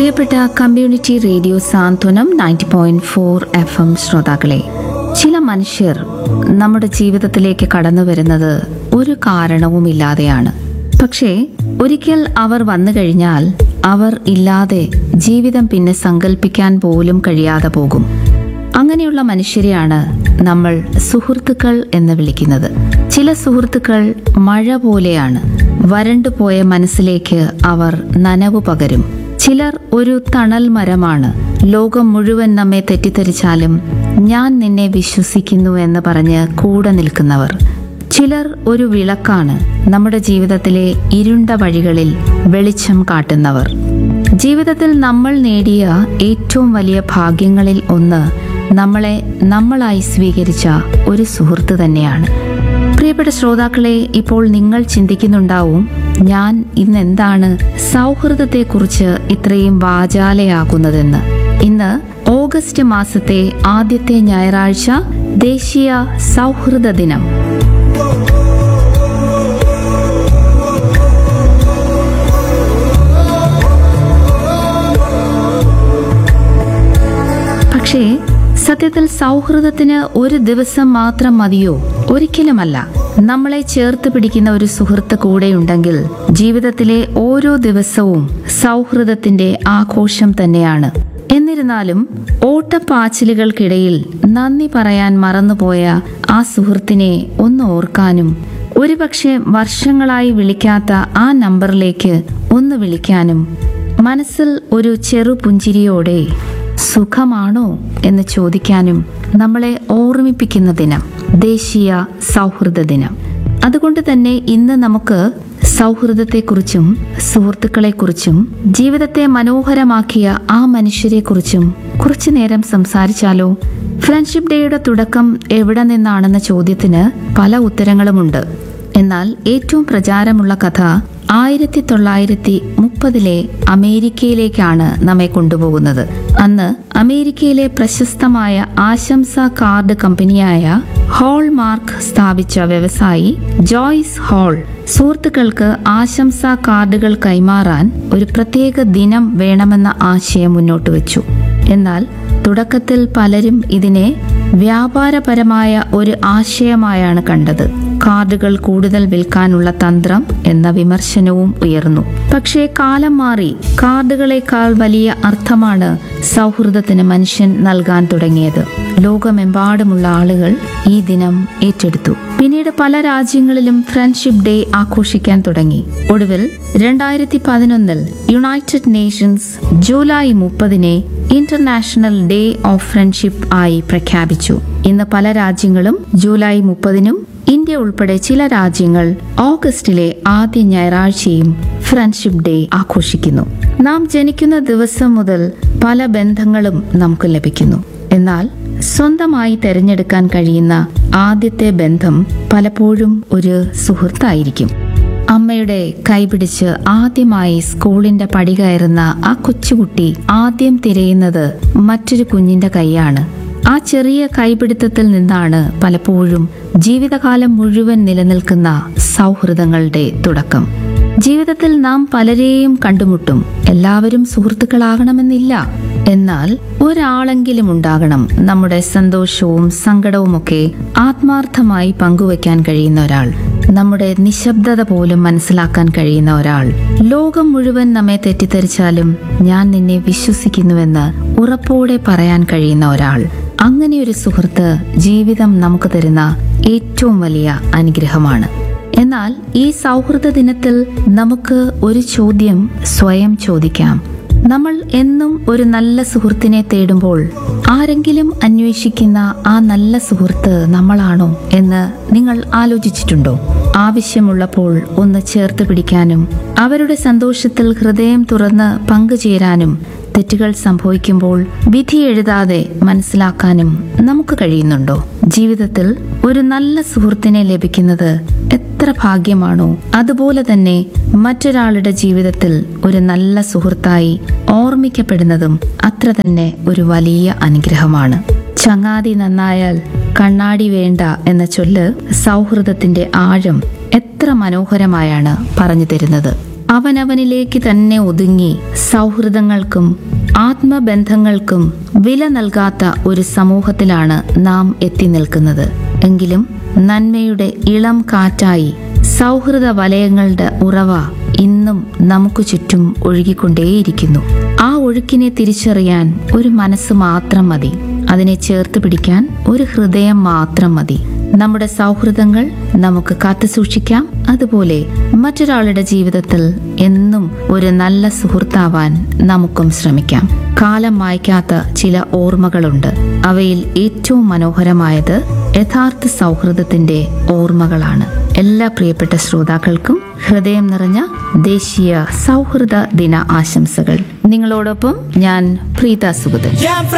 പ്രിയപ്പെട്ട community radio Santhwanam ninety point four F M ശ്രോതാക്കളെ ചില മനുഷ്യർ നമ്മുടെ ജീവിതത്തിലേക്ക് കടന്നു വരുന്നത് ഒരു കാരണവുമില്ലാതെയാണ് പക്ഷേ ഒരിക്കൽ അവർ വന്നു കഴിഞ്ഞാൽ അവർ ഇല്ലാതെ ജീവിതം പിന്നെ സങ്കല്പിക്കാൻ പോലും കഴിയാതെ പോകും അങ്ങനെയുള്ള മനുഷ്യരെയാണ് നമ്മൾ സുഹൃത്തുക്കൾ എന്ന് വിളിക്കുന്നത് ചില സുഹൃത്തുക്കൾ മഴ പോലെയാണ് വരണ്ടുപോയ മനസ്സിലേക്ക് അവർ നനവ് പകരും ചിലർ ഒരു തണൽ മരമാണ് ലോകം മുഴുവൻ നമ്മെ തെറ്റിദ്ധരിച്ചാലും ഞാൻ നിന്നെ വിശ്വസിക്കുന്നു എന്ന് പറഞ്ഞ് കൂടെ നിൽക്കുന്നവർ ചിലർ ഒരു വിളക്കാണ് നമ്മുടെ ജീവിതത്തിലെ ഇരുണ്ട വഴികളിൽ വെളിച്ചം കാട്ടുന്നവർ ജീവിതത്തിൽ നമ്മൾ നേടിയ ഏറ്റവും വലിയ ഭാഗ്യങ്ങളിൽ ഒന്ന് നമ്മളെ നമ്മളായി സ്വീകരിച്ച ഒരു സുഹൃത്ത് തന്നെയാണ് പ്രിയപ്പെട്ട ശ്രോതാക്കളെ ഇപ്പോൾ നിങ്ങൾ ചിന്തിക്കുന്നുണ്ടാവും ഞാൻ ഇന്ന് എന്താണ് സൗഹൃദത്തെക്കുറിച്ച് ഇത്രയും വാചാലയാകുന്നതെന്ന് ഇന്ന് ഓഗസ്റ്റ് മാസത്തെ ആദ്യത്തെ ഞായറാഴ്ച ദേശീയ സൗഹൃദ ദിനം പക്ഷേ സത്യത്തിൽ സൗഹൃദത്തിന് ഒരു ദിവസം മാത്രം മതിയോ ഒരിക്കലുമല്ല നമ്മളെ ചേർത്ത് പിടിക്കുന്ന ഒരു സുഹൃത്ത് കൂടെയുണ്ടെങ്കിൽ ജീവിതത്തിലെ ഓരോ ദിവസവും സൗഹൃദത്തിന്റെ ആഘോഷം തന്നെയാണ് എന്നിരുന്നാലും ഓട്ടപ്പാച്ചിലുകൾക്കിടയിൽ നന്ദി പറയാൻ മറന്നുപോയ ആ സുഹൃത്തിനെ ഒന്ന് ഓർക്കാനും ഒരുപക്ഷെ വർഷങ്ങളായി വിളിക്കാത്ത ആ നമ്പറിലേക്ക് ഒന്ന് വിളിക്കാനും മനസ്സിൽ ഒരു ചെറു പുഞ്ചിരിയോടെ സുഖമാണോ എന്ന് ചോദിക്കാനും നമ്മളെ ഓർമ്മിപ്പിക്കുന്ന ദിനം ദേശീയ സൗഹൃദ ദിനം അതുകൊണ്ട് തന്നെ ഇന്ന് നമുക്ക് സൗഹൃദത്തെക്കുറിച്ചും സുഹൃത്തുക്കളെക്കുറിച്ചും ജീവിതത്തെ മനോഹരമാക്കിയ ആ മനുഷ്യരെക്കുറിച്ചും കുറച്ചു നേരം സംസാരിച്ചാലോ ഫ്രണ്ട്ഷിപ്പ് ഡേയുടെ തുടക്കം എവിടെ നിന്നാണെന്ന ചോദ്യത്തിന് പല ഉത്തരങ്ങളുമുണ്ട് എന്നാൽ ഏറ്റവും പ്രചാരമുള്ള കഥ ആയിരത്തി തൊള്ളായിരത്തി മുപ്പതിലെ അമേരിക്കയിലേക്കാണ് നമ്മെ കൊണ്ടുപോകുന്നത് അന്ന് അമേരിക്കയിലെ പ്രശസ്തമായ ആശംസാ കാർഡ് കമ്പനിയായ ഹോൾമാർക്ക് സ്ഥാപിച്ച വ്യവസായി ജോയ്സ് ഹോൾ സുഹൃത്തുക്കൾക്ക് ആശംസാ കാർഡുകൾ കൈമാറാൻ ഒരു പ്രത്യേക ദിനം വേണമെന്ന ആശയം മുന്നോട്ട് വെച്ചു എന്നാൽ തുടക്കത്തിൽ പലരും ഇതിനെ വ്യാപാരപരമായ ഒരു ആശയമായാണ് കണ്ടത് കാർഡുകൾ കൂടുതൽ വിൽക്കാനുള്ള തന്ത്രം എന്ന വിമർശനവും ഉയർന്നു പക്ഷേ കാലം മാറി കാർഡുകളെക്കാൾ വലിയ അർത്ഥമാണ് സൗഹൃദത്തിന് മനുഷ്യൻ നൽകാൻ തുടങ്ങിയത് ലോകമെമ്പാടുമുള്ള ആളുകൾ ഈ ദിനം ഏറ്റെടുത്തു പിന്നീട് പല രാജ്യങ്ങളിലും ഫ്രണ്ട്ഷിപ്പ് ഡേ ആഘോഷിക്കാൻ തുടങ്ങി ഒടുവിൽ രണ്ടായിരത്തി പതിനൊന്നിൽ യുണൈറ്റഡ് നേഷൻസ് ജൂലൈ മുപ്പതിനെ ഇന്റർനാഷണൽ ഡേ ഓഫ് ഫ്രണ്ട്ഷിപ്പ് ആയി പ്രഖ്യാപിച്ചു ഇന്ന് പല രാജ്യങ്ങളും ജൂലൈ മുപ്പതിനും ഇന്ത്യ ഉൾപ്പെടെ ചില രാജ്യങ്ങൾ ഓഗസ്റ്റിലെ ആദ്യ ഞായറാഴ്ചയും ഫ്രണ്ട്ഷിപ്പ് ഡേ ആഘോഷിക്കുന്നു നാം ജനിക്കുന്ന ദിവസം മുതൽ പല ബന്ധങ്ങളും നമുക്ക് ലഭിക്കുന്നു എന്നാൽ സ്വന്തമായി തിരഞ്ഞെടുക്കാൻ കഴിയുന്ന ആദ്യത്തെ ബന്ധം പലപ്പോഴും ഒരു സുഹൃത്തായിരിക്കും അമ്മയുടെ കൈപിടിച്ച് ആദ്യമായി സ്കൂളിന്റെ പടി കയറുന്ന ആ കൊച്ചുകുട്ടി ആദ്യം തിരയുന്നത് മറ്റൊരു കുഞ്ഞിന്റെ കൈയാണ് ആ ചെറിയ കൈപിടുത്തത്തിൽ നിന്നാണ് പലപ്പോഴും ജീവിതകാലം മുഴുവൻ നിലനിൽക്കുന്ന സൗഹൃദങ്ങളുടെ തുടക്കം ജീവിതത്തിൽ നാം പലരെയും കണ്ടുമുട്ടും എല്ലാവരും സുഹൃത്തുക്കളാകണമെന്നില്ല എന്നാൽ ഒരാളെങ്കിലും ഉണ്ടാകണം നമ്മുടെ സന്തോഷവും സങ്കടവുമൊക്കെ ആത്മാർത്ഥമായി പങ്കുവെക്കാൻ കഴിയുന്ന ഒരാൾ നമ്മുടെ നിശബ്ദത പോലും മനസ്സിലാക്കാൻ കഴിയുന്ന ഒരാൾ ലോകം മുഴുവൻ നമ്മെ തെറ്റിദ്ധരിച്ചാലും ഞാൻ നിന്നെ വിശ്വസിക്കുന്നുവെന്ന് ഉറപ്പോടെ പറയാൻ കഴിയുന്ന ഒരാൾ അങ്ങനെ ഒരു സുഹൃത്ത് ജീവിതം നമുക്ക് തരുന്ന ഏറ്റവും വലിയ അനുഗ്രഹമാണ് എന്നാൽ ഈ സൗഹൃദ ദിനത്തിൽ നമുക്ക് ഒരു ചോദ്യം സ്വയം ചോദിക്കാം നമ്മൾ എന്നും ഒരു നല്ല സുഹൃത്തിനെ തേടുമ്പോൾ ആരെങ്കിലും അന്വേഷിക്കുന്ന ആ നല്ല സുഹൃത്ത് നമ്മളാണോ എന്ന് നിങ്ങൾ ആലോചിച്ചിട്ടുണ്ടോ ആവശ്യമുള്ളപ്പോൾ ഒന്ന് ചേർത്ത് പിടിക്കാനും അവരുടെ സന്തോഷത്തിൽ ഹൃദയം തുറന്ന് പങ്കുചേരാനും തെറ്റുകൾ സംഭവിക്കുമ്പോൾ വിധി എഴുതാതെ മനസ്സിലാക്കാനും നമുക്ക് കഴിയുന്നുണ്ടോ ജീവിതത്തിൽ ഒരു നല്ല സുഹൃത്തിനെ ലഭിക്കുന്നത് എത്ര ഭാഗ്യമാണോ അതുപോലെ തന്നെ മറ്റൊരാളുടെ ജീവിതത്തിൽ ഒരു നല്ല സുഹൃത്തായി ഓർമ്മിക്കപ്പെടുന്നതും അത്ര തന്നെ ഒരു വലിയ അനുഗ്രഹമാണ് ചങ്ങാതി നന്നായാൽ കണ്ണാടി വേണ്ട എന്ന ചൊല്ല് സൗഹൃദത്തിന്റെ ആഴം എത്ര മനോഹരമായാണ് പറഞ്ഞു തരുന്നത് അവനവനിലേക്ക് തന്നെ ഒതുങ്ങി സൗഹൃദങ്ങൾക്കും ആത്മബന്ധങ്ങൾക്കും വില നൽകാത്ത ഒരു സമൂഹത്തിലാണ് നാം എത്തി നിൽക്കുന്നത് എങ്കിലും നന്മയുടെ ഇളം കാറ്റായി സൗഹൃദ വലയങ്ങളുടെ ഉറവ ഇന്നും നമുക്ക് ചുറ്റും ഒഴുകിക്കൊണ്ടേയിരിക്കുന്നു ആ ഒഴുക്കിനെ തിരിച്ചറിയാൻ ഒരു മനസ്സ് മാത്രം മതി അതിനെ ചേർത്ത് പിടിക്കാൻ ഒരു ഹൃദയം മാത്രം മതി നമ്മുടെ സൗഹൃദങ്ങൾ നമുക്ക് കാത്തുസൂക്ഷിക്കാം അതുപോലെ മറ്റൊരാളുടെ ജീവിതത്തിൽ എന്നും ഒരു നല്ല സുഹൃത്താവാൻ നമുക്കും ശ്രമിക്കാം കാലം മായ്ക്കാത്ത ചില ഓർമ്മകളുണ്ട് അവയിൽ ഏറ്റവും മനോഹരമായത് യഥാർത്ഥ സൗഹൃദത്തിന്റെ ഓർമ്മകളാണ് എല്ലാ പ്രിയപ്പെട്ട ശ്രോതാക്കൾക്കും ഹൃദയം നിറഞ്ഞ ദേശീയ സൗഹൃദ ദിന ആശംസകൾ നിങ്ങളോടൊപ്പം ഞാൻ പ്രീത സുഗതൻ ഞാൻ